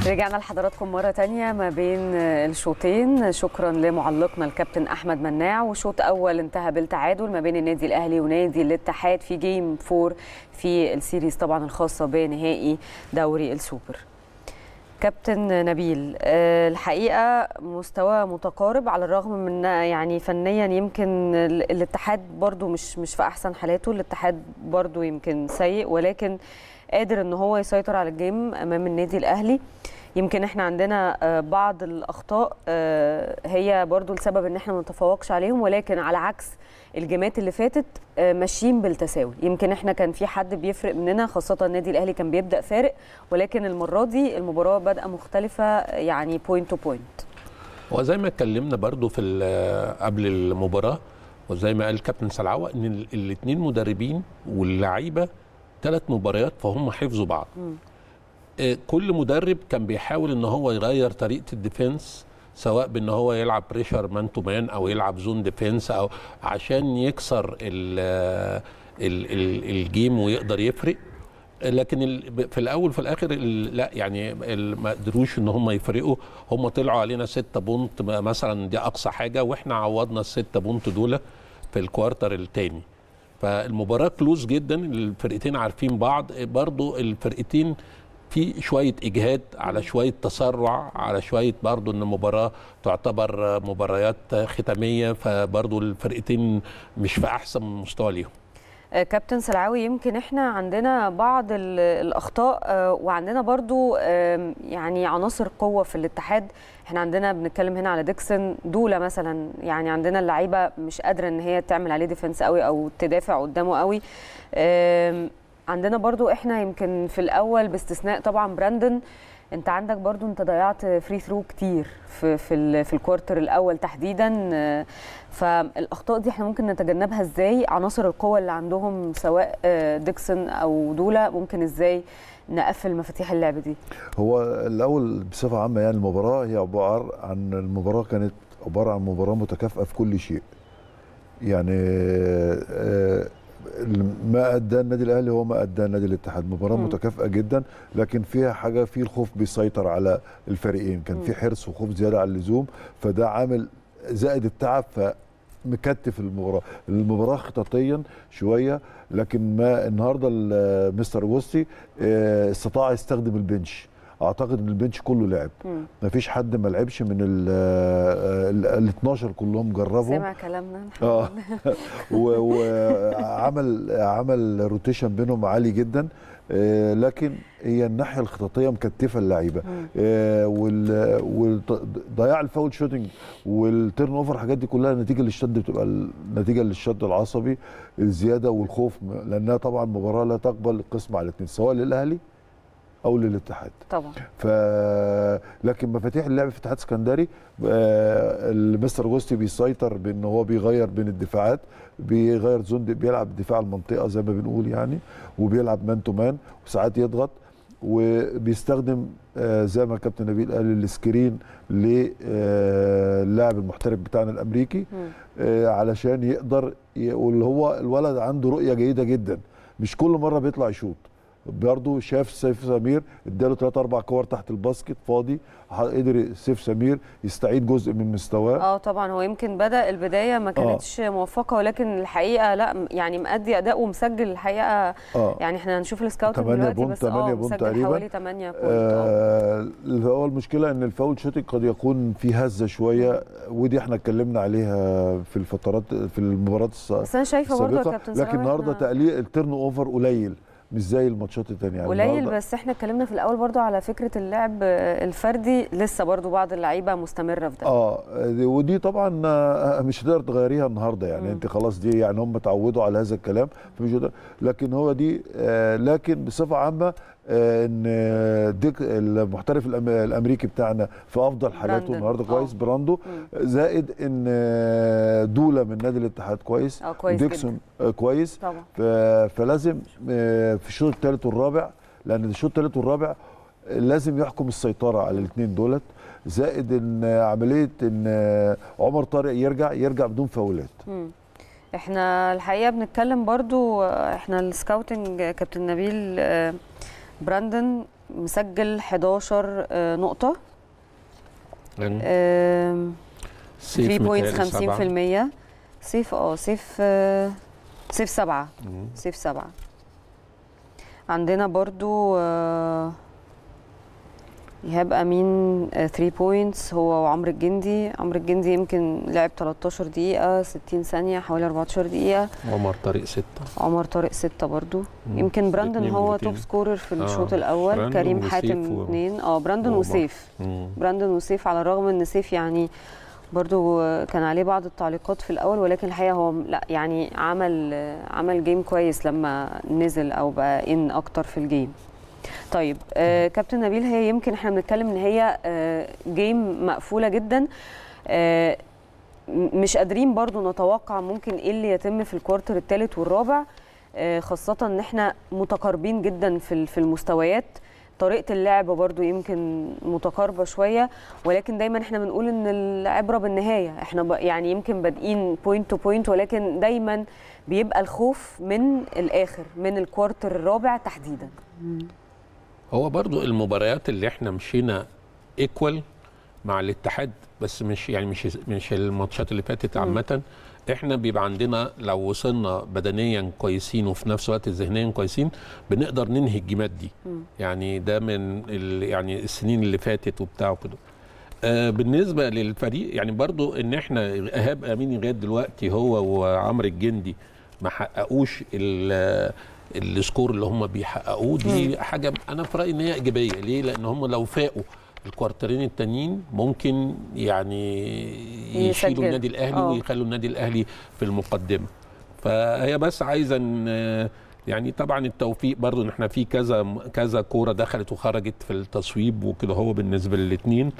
رجعنا لحضراتكم مرة تانية ما بين الشوطين شكرا لمعلقنا الكابتن أحمد مناع وشوط أول انتهى بالتعادل ما بين النادي الأهلي ونادي الاتحاد في جيم فور في السيريز طبعا الخاصة بنهائي دوري السوبر كابتن نبيل آه، الحقيقة مستوى متقارب على الرغم من يعني فنيا يمكن ال- الاتحاد برضو مش مش في أحسن حالاته الاتحاد برضو يمكن سيء ولكن قادر ان هو يسيطر على الجيم امام النادي الاهلي يمكن احنا عندنا آه، بعض الاخطاء آه، هي برضو السبب ان احنا ما نتفوقش عليهم ولكن على عكس الجيمات اللي فاتت آه، ماشيين بالتساوي يمكن احنا كان في حد بيفرق مننا خاصه النادي الاهلي كان بيبدا فارق ولكن المره دي المباراه بادئه مختلفه يعني بوينت تو بوينت وزي ما اتكلمنا برضو في ال- قبل المباراه وزي ما قال كابتن سلعوه ان الاثنين مدربين واللعيبه ثلاث مباريات فهم حفظوا بعض آه، كل مدرب كان بيحاول ان هو يغير طريقه الديفنس سواء بان هو يلعب بريشر مان تو مان او يلعب زون ديفنس او عشان يكسر ال ال ال الجيم ويقدر يفرق لكن ال- في الاول وفي الاخر ال- لا يعني ال- ما قدروش ان هم يفرقوا هم طلعوا علينا 6 بونت مثلا دي اقصى حاجه واحنا عوضنا الستة بونت دول في الكوارتر الثاني فالمباراه كلوز جدا الفرقتين عارفين بعض برضو الفرقتين في شويه اجهاد على شويه تسرع على شويه برضو ان المباراه تعتبر مباريات ختاميه فبرضو الفرقتين مش في احسن مستوى ليهم آه، كابتن سلعاوي يمكن احنا عندنا بعض ال- الاخطاء آه، وعندنا برضو آم، يعني عناصر قوه في الاتحاد احنا عندنا بنتكلم هنا على ديكسون دوله مثلا يعني عندنا اللعيبه مش قادره ان هي تعمل عليه ديفنس قوي او تدافع قدامه قوي آم، عندنا برضو احنا يمكن في الاول باستثناء طبعا براندون انت عندك برضو انت ضيعت فري ثرو كتير في في ال- في الكوارتر الاول تحديدا آه، فالاخطاء دي احنا ممكن نتجنبها ازاي عناصر القوه اللي عندهم سواء آه، ديكسون او دولا ممكن ازاي نقفل مفاتيح اللعب دي هو الاول بصفه عامه يعني المباراه هي عباره عن المباراه كانت عباره عن مباراه متكافئه في كل شيء يعني آه، ما ادى النادي الاهلي هو ما ادى النادي الاتحاد مباراه مم. متكافئه جدا لكن فيها حاجه في الخوف بيسيطر على الفريقين كان في حرص وخوف زياده عن اللزوم فده عامل زائد التعب فمكتف المباراه المباراه خططيا شويه لكن ما النهارده ال- مستر جوستي آه، استطاع يستخدم البنش اعتقد ان البنش كله لعب مم. ما فيش حد ما لعبش من ال 12 كلهم جربهم سامع كلامنا اه و- وعمل عمل روتيشن بينهم عالي جدا آه، لكن هي الناحيه الخططيه مكتفه اللعيبه مم. آه، وال- وضياع الفاول شوتنج والتيرن اوفر الحاجات دي كلها نتيجه للشد بتبقى ال- نتيجه للشد العصبي الزياده والخوف م- لانها طبعا مباراه لا تقبل القسم على الاثنين سواء للاهلي او للاتحاد طبعا ف لكن مفاتيح اللعب في اتحاد اسكندري آه، المستر جوستي بيسيطر بان هو بيغير بين الدفاعات بيغير زون بيلعب دفاع المنطقه زي ما بنقول يعني وبيلعب مان تو مان وساعات يضغط وبيستخدم آه، زي ما الكابتن نبيل قال السكرين للاعب المحترف بتاعنا الامريكي مم. آه، علشان يقدر ي- واللي هو الولد عنده رؤيه جيده جدا مش كل مره بيطلع يشوط برضه شاف سيف سمير اداله ثلاث اربع كور تحت الباسكت فاضي ح- قدر سيف سمير يستعيد جزء من مستواه اه طبعا هو يمكن بدا البدايه ما كانتش موفقه ولكن الحقيقه لا م- يعني مأدي اداء ومسجل الحقيقه اه يعني احنا هنشوف السكاوتنج 8 دلوقتي بونت، بس 8 اه بونت مسجل تقريباً. حوالي 8 بونت اه آه، اللي هو المشكله ان الفاول شوتنج قد يكون في هزه شويه ودي احنا اتكلمنا عليها في الفترات في المباراه الس- بس انا شايفه برضه يا السابقه كابتن لكن سراوي النهارده إحنا- تقليل التيرن اوفر قليل مش زي الماتشات الثانيه يعني قليل النهاردة- بس احنا اتكلمنا في الاول برضو على فكره اللعب آه، الفردي لسه برضو بعض اللعيبه مستمره في ده اه دي- ودي طبعا آه، مش هتقدر تغيريها النهارده يعني مم. انت خلاص دي يعني هم اتعودوا على هذا الكلام فمش هتقدر- لكن هو دي آه، لكن بصفه عامه آه، ان آه، ديك المحترف الأم- الامريكي بتاعنا في افضل حالاته براندون. النهارده آه. كويس براندو مم. زائد ان آه، دوله من نادي الاتحاد كويس اه كويس ديكسون آه، كويس طبعا ف- فلازم آه، في الشوط الثالث والرابع لان الشوط الثالث والرابع لازم يحكم السيطره على الاثنين دولت زائد ان عمليه ان عمر طارق يرجع يرجع بدون فاولات مم. احنا الحقيقه بنتكلم برضو آه، احنا السكاوتنج آه، كابتن نبيل آه، براندون مسجل 11 آه، نقطه يعني آم، 3 سيف بوينتس متهيألي سبعة. 50% سيف اه سيف آه، سيف سبعة مم. سيف سبعة عندنا برضو آه، إيهاب أمين 3 بوينتس هو وعمرو الجندي عمرو الجندي يمكن لعب 13 دقيقة 60 ثانية حوالي 14 دقيقة عمر طريق ستة عمر طارق ستة برضو مم. يمكن براندون اتنين هو واتنين. توب سكورر في آه، الشوط الأول براندون كريم وسيف حاتم و- اتنين اه براندون وعمر. وسيف مم. براندون وسيف على الرغم ان سيف يعني برضو كان عليه بعض التعليقات في الاول ولكن الحقيقه هو لا يعني عمل عمل جيم كويس لما نزل او بقى ان اكتر في الجيم طيب آه كابتن نبيل هي يمكن احنا بنتكلم ان هي آه جيم مقفوله جدا آه م- مش قادرين برضو نتوقع ممكن ايه اللي يتم في الكوارتر الثالث والرابع آه خاصه ان احنا متقاربين جدا في ال- في المستويات طريقه اللعب برضو يمكن متقاربه شويه ولكن دايما احنا بنقول ان العبره بالنهايه احنا ب- يعني يمكن بادئين بوينت تو بوينت ولكن دايما بيبقى الخوف من الاخر من الكوارتر الرابع تحديدا هو برضو المباريات اللي احنا مشينا ايكوال مع الاتحاد بس مش يعني مش مش الماتشات اللي فاتت عامه احنا بيبقى عندنا لو وصلنا بدنيا كويسين وفي نفس الوقت ذهنيا كويسين بنقدر ننهي الجيمات دي يعني ده من ال يعني السنين اللي فاتت وبتاع وكده آه بالنسبه للفريق يعني برضو ان احنا ايهاب امين لغايه دلوقتي هو وعمرو الجندي ما حققوش ال- السكور اللي هم بيحققوه دي حاجه انا في رايي ان هي ايجابيه ليه لان هم لو فاقوا الكوارترين التانيين ممكن يعني يسجل. يشيلوا النادي الاهلي آه. ويخلوا النادي الاهلي في المقدمه فهي بس عايزه ان يعني طبعا التوفيق برضو ان احنا في كذا كذا كوره دخلت وخرجت في التصويب وكده هو بالنسبه للاثنين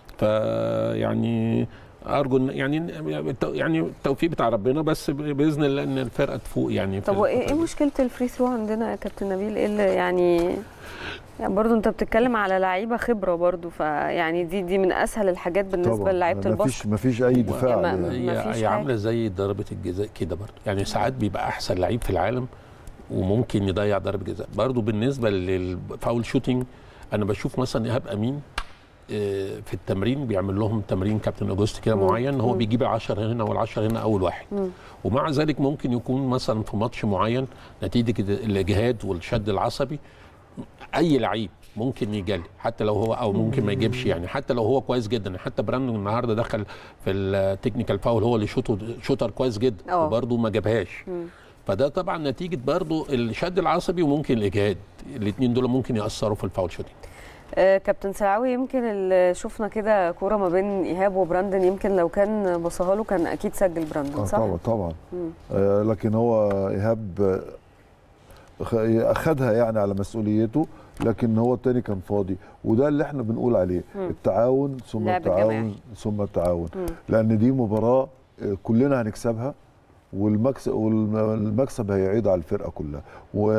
فيعني ارجو إن- يعني يعني التوفيق بتاع ربنا بس باذن الله ان الفرقه تفوق يعني في طب وايه الفترة ايه دي. مشكله الفري ثرو عندنا يا كابتن نبيل ايه اللي يعني يعني برضو انت بتتكلم على لعيبه خبره برضو فيعني دي دي من اسهل الحاجات بالنسبه للعيبه ما الباسكت فيش ما فيش اي دفاع ما- عليه. ما- هي مفيش هي حاجة. عامله زي ضربه الجزاء كده برضه يعني ساعات بيبقى احسن لعيب في العالم وممكن يضيع ضربه جزاء برضه بالنسبه للفاول شوتينج انا بشوف مثلا ايهاب امين آه، في التمرين بيعمل لهم تمرين كابتن اوجست كده مم. معين هو مم. بيجيب 10 هنا وال10 هنا اول واحد مم. ومع ذلك ممكن يكون مثلا في ماتش معين نتيجه الاجهاد والشد العصبي اي لعيب ممكن يجلي حتى لو هو او ممكن ما يجيبش يعني حتى لو هو كويس جدا حتى براندون النهارده دخل في التكنيكال فاول هو اللي شوته شوتر كويس جدا اه. وبرده ما جابهاش مم. فده طبعا نتيجه برضو الشد العصبي وممكن الاجهاد الاثنين دول ممكن ياثروا في الفاول شوتنج آه، كابتن سلعوي يمكن اللي شفنا كده كوره ما بين ايهاب وبراندون يمكن لو كان بصاها له كان اكيد سجل براندون آه صح؟ طبعا طبعا مم. آه لكن هو ايهاب آه، خ- اخدها يعني على مسؤوليته لكن هو التاني كان فاضي وده اللي احنا بنقول عليه مم. التعاون ثم اللعب التعاون الجماعي. ثم التعاون مم. لان دي مباراه آه، كلنا هنكسبها والمكسب والمكسب هيعيد على الفرقه كلها و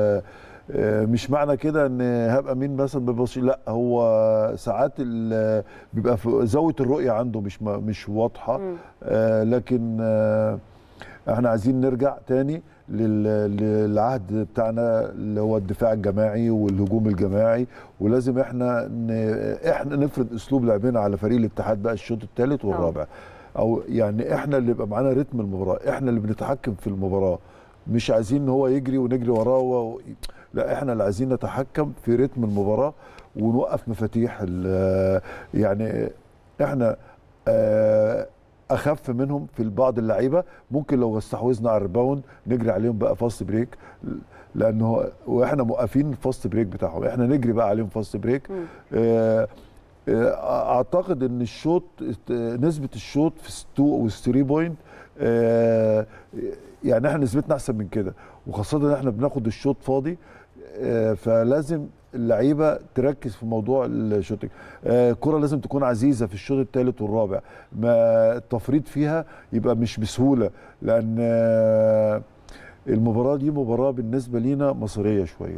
آه، مش معنى كده ان ايهاب امين مثلا بيبص لا هو ساعات ال- بيبقى في زاويه الرؤيه عنده مش م- مش واضحه مم. آه لكن آه احنا عايزين نرجع تاني لل- للعهد بتاعنا اللي هو الدفاع الجماعي والهجوم الجماعي ولازم احنا ن- احنا نفرض اسلوب لعبنا على فريق الاتحاد بقى الشوط الثالث والرابع او يعني احنا اللي يبقى معانا رتم المباراه احنا اللي بنتحكم في المباراه مش عايزين ان هو يجري ونجري وراه و... لا احنا اللي عايزين نتحكم في رتم المباراه ونوقف مفاتيح ال- يعني احنا آه، اخف منهم في بعض اللعيبه ممكن لو استحوذنا على الريباوند نجري عليهم بقى فاست بريك لانه واحنا موقفين الفاست بريك بتاعهم احنا نجري بقى عليهم فاست بريك مم. آه، آه، اعتقد ان الشوط نسبه الشوط في ستو والثري بوينت آه، يعني احنا نسبتنا احسن من كده وخاصه ان احنا بناخد الشوط فاضي آه، فلازم اللعيبه تركز في موضوع الشوتنج آه، الكره لازم تكون عزيزه في الشوط الثالث والرابع ما التفريط فيها يبقى مش بسهوله لان آه، المباراه دي مباراه بالنسبه لينا مصيريه شويه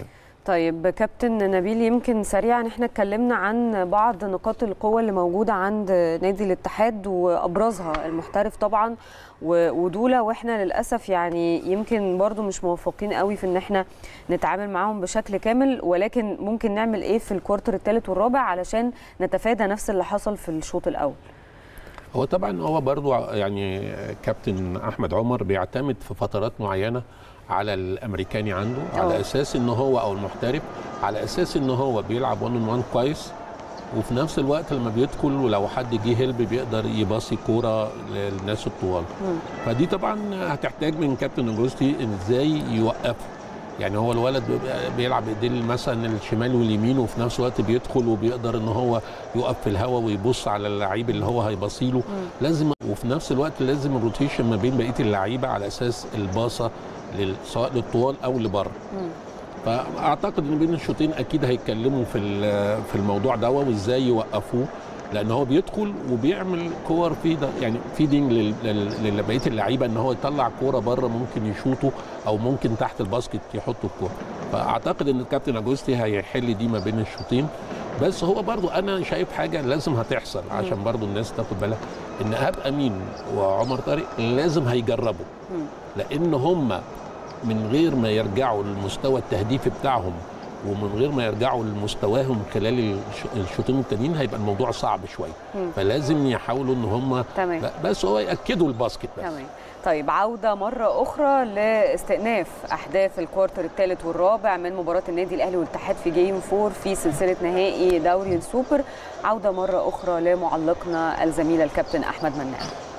طيب كابتن نبيل يمكن سريعا احنا اتكلمنا عن بعض نقاط القوة اللي موجودة عند نادي الاتحاد وابرزها المحترف طبعا و- ودولة واحنا للاسف يعني يمكن برضو مش موفقين قوي في ان احنا نتعامل معاهم بشكل كامل ولكن ممكن نعمل ايه في الكوارتر الثالث والرابع علشان نتفادى نفس اللي حصل في الشوط الاول هو طبعا هو برضو يعني كابتن احمد عمر بيعتمد في فترات معينه على الامريكاني عنده أوه. على اساس ان هو او المحترف على اساس ان هو بيلعب 1 اون 1 كويس وفي نفس الوقت لما بيدخل ولو حد جه هيلب بيقدر يباصي كوره للناس الطوال فدي طبعا هتحتاج من كابتن اوجوستي ازاي يوقفه يعني هو الولد بيبقى بيلعب بايديه مثلا الشمال واليمين وفي نفس الوقت بيدخل وبيقدر ان هو يقف في الهواء ويبص على اللعيب اللي هو هيبصيله لازم وفي نفس الوقت لازم الروتيشن ما بين بقيه اللعيبه على اساس الباصه لل- سواء للطوال او لبره فاعتقد ان بين الشوطين اكيد هيتكلموا في ال- في الموضوع ده وازاي يوقفوه لان هو بيدخل وبيعمل كور في ده يعني فيدنج لل- لل- لبقيه اللعيبه ان هو يطلع كوره بره ممكن يشوطوا او ممكن تحت الباسكت يحطوا الكوره فاعتقد ان الكابتن اجوستي هيحل دي ما بين الشوطين بس هو برضو انا شايف حاجه لازم هتحصل عشان برضو الناس تاخد بالها ان ايهاب امين وعمر طارق لازم هيجربوا لان هم من غير ما يرجعوا للمستوى التهديفي بتاعهم ومن غير ما يرجعوا لمستواهم خلال الش- الشوطين التانيين هيبقى الموضوع صعب شويه فلازم يحاولوا ان هم تمام. بس هو ياكدوا الباسكت بس تمام طيب عودة مرة أخرى لاستئناف أحداث الكوارتر الثالث والرابع من مباراة النادي الأهلي والاتحاد في جيم فور في سلسلة نهائي دوري السوبر عودة مرة أخرى لمعلقنا الزميل الكابتن أحمد مناع